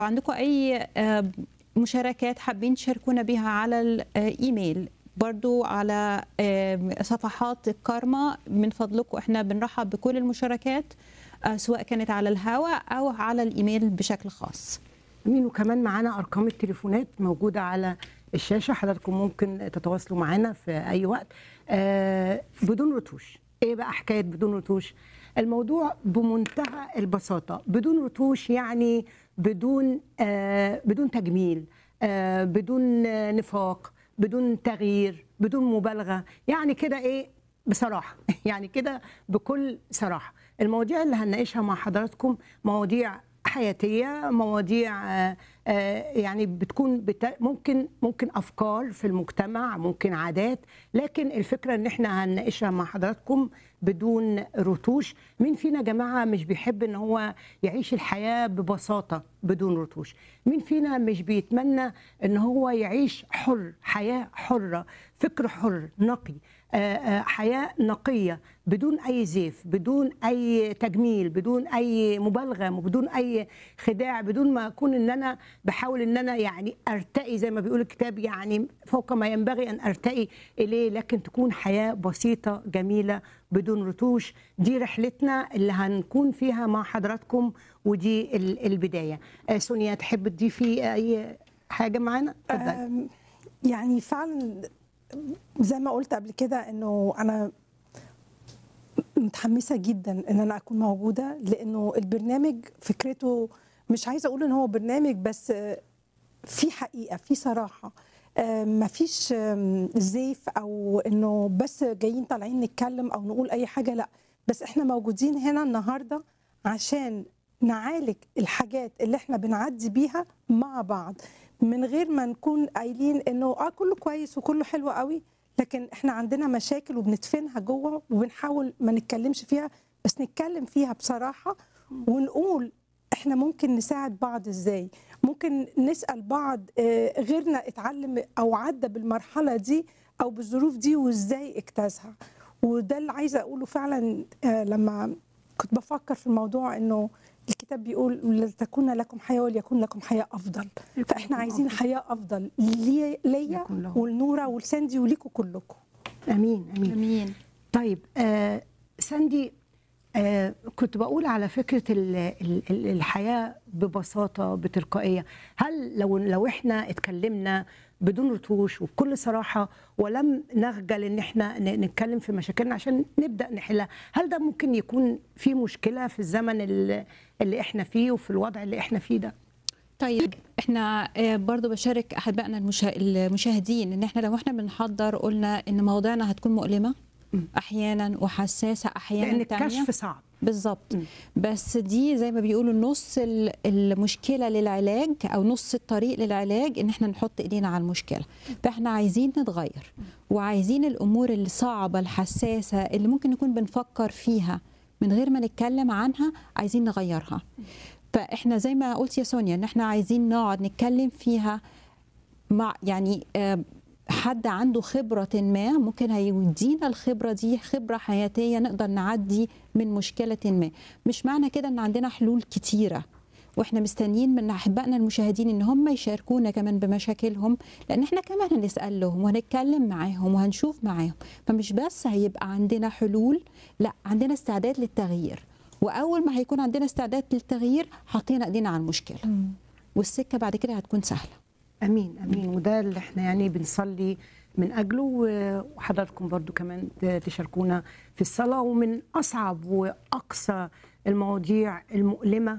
عندكم اي آه، مشاركات حابين تشاركونا بها على الايميل برضو على آه، صفحات كارما من فضلكم احنا بنرحب بكل المشاركات آه، سواء كانت على الهواء او على الايميل بشكل خاص مين وكمان معانا ارقام التليفونات موجوده على الشاشه حضراتكم ممكن تتواصلوا معانا في اي وقت آه بدون رتوش ايه بقى حكايه بدون رتوش الموضوع بمنتهى البساطه بدون رتوش يعني بدون آه بدون تجميل آه بدون آه نفاق بدون تغيير بدون مبالغه يعني كده ايه بصراحه يعني كده بكل صراحه المواضيع اللي هنناقشها مع حضراتكم مواضيع حياتيه مواضيع آه، آه، يعني بتكون بتا ممكن ممكن افكار في المجتمع ممكن عادات لكن الفكره ان احنا هنناقشها مع حضراتكم بدون رتوش مين فينا يا جماعه مش بيحب ان هو يعيش الحياه ببساطه بدون رتوش مين فينا مش بيتمنى ان هو يعيش حر حياه حره فكر حر نقي آه، آه، حياه نقيه بدون اي زيف بدون اي تجميل بدون اي مبالغه بدون اي خداع بدون ما اكون ان انا بحاول ان انا يعني ارتقي زي ما بيقول الكتاب يعني فوق ما ينبغي ان ارتقي اليه لكن تكون حياه بسيطه جميله بدون رتوش دي رحلتنا اللي هنكون فيها مع حضراتكم ودي ال- البدايه آه، سونيا تحب تضيفي اي حاجه معانا اتفضلي أم، يعني فعلا زي ما قلت قبل كده انه انا متحمسه جدا ان انا اكون موجوده لانه البرنامج فكرته مش عايزه اقول ان هو برنامج بس في حقيقه في صراحه ما فيش زيف او انه بس جايين طالعين نتكلم او نقول اي حاجه لا بس احنا موجودين هنا النهارده عشان نعالج الحاجات اللي احنا بنعدي بيها مع بعض من غير ما نكون قايلين انه اه كله كويس وكله حلو قوي لكن احنا عندنا مشاكل وبندفنها جوه وبنحاول ما نتكلمش فيها بس نتكلم فيها بصراحه ونقول احنا ممكن نساعد بعض ازاي ممكن نسال بعض آه، غيرنا اتعلم او عدى بالمرحله دي او بالظروف دي وازاي اجتازها وده اللي عايزه اقوله فعلا آه، لما كنت بفكر في الموضوع انه الكتاب بيقول لتكون لكم حياه وليكن لكم حياه افضل فاحنا عايزين حياه افضل لي- ليا يكون لهم. ولنوره ولساندي وليكم كلكم امين امين امين طيب آه ساندي آه كنت بقول على فكره ال ال ال- الحياه ببساطه بتلقائيه هل لو لو احنا اتكلمنا بدون رتوش وبكل صراحه ولم نخجل ان احنا ن- نتكلم في مشاكلنا عشان نبدا نحلها هل ده ممكن يكون في مشكله في الزمن اللي, اللي احنا فيه وفي الوضع اللي احنا فيه ده طيب احنا آه، برضو بشارك احبائنا المشا- المشاهدين ان احنا لو احنا بنحضر قلنا ان مواضيعنا هتكون مؤلمه احيانا وحساسه احيانا لان تانية. الكشف صعب بالظبط مم. بس دي زي ما بيقولوا نص ال- المشكله للعلاج او نص الطريق للعلاج ان احنا نحط ايدينا على المشكله فاحنا عايزين نتغير وعايزين الامور الصعبه الحساسه اللي ممكن نكون بنفكر فيها من غير ما نتكلم عنها عايزين نغيرها فاحنا زي ما قلت يا سونيا ان احنا عايزين نقعد نتكلم فيها مع يعني آه، حد عنده خبرة ما ممكن هيدينا الخبرة دي خبرة حياتية نقدر نعدي من مشكلة ما مش معنى كده ان عندنا حلول كتيرة واحنا مستنيين من احبائنا المشاهدين ان هم يشاركونا كمان بمشاكلهم لان احنا كمان هنسال لهم وهنتكلم معاهم وهنشوف معاهم فمش بس هيبقى عندنا حلول لا عندنا استعداد للتغيير واول ما هيكون عندنا استعداد للتغيير حاطين ايدينا على المشكله والسكه بعد كده هتكون سهله امين امين وده اللي احنا يعني بنصلي من اجله و- وحضراتكم برضو كمان ت- تشاركونا في الصلاه ومن اصعب واقصى المواضيع المؤلمه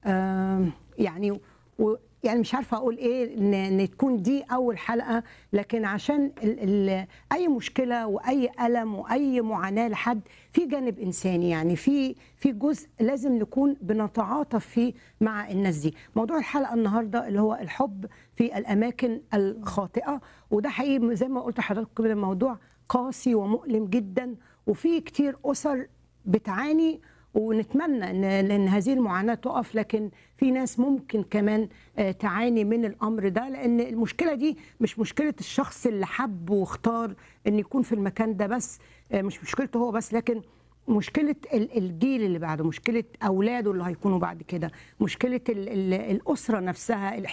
آم، يعني و يعني مش عارفه اقول ايه ان ان تكون دي اول حلقه لكن عشان ال ال اي مشكله واي الم واي معاناه لحد في جانب انساني يعني في في جزء لازم نكون بنتعاطف فيه مع الناس دي موضوع الحلقه النهارده اللي هو الحب في الاماكن الخاطئه وده حقيقي زي ما قلت لحضراتكم كده موضوع قاسي ومؤلم جدا وفي كتير اسر بتعاني ونتمنى ان ان هذه المعاناه تقف لكن في ناس ممكن كمان آه، تعاني من الامر ده لان المشكله دي مش مشكله الشخص اللي حب واختار ان يكون في المكان ده بس آه، مش مشكلته هو بس لكن مشكله ال- الجيل اللي بعده مشكله اولاده اللي هيكونوا بعد كده مشكله ال- ال- الاسره نفسها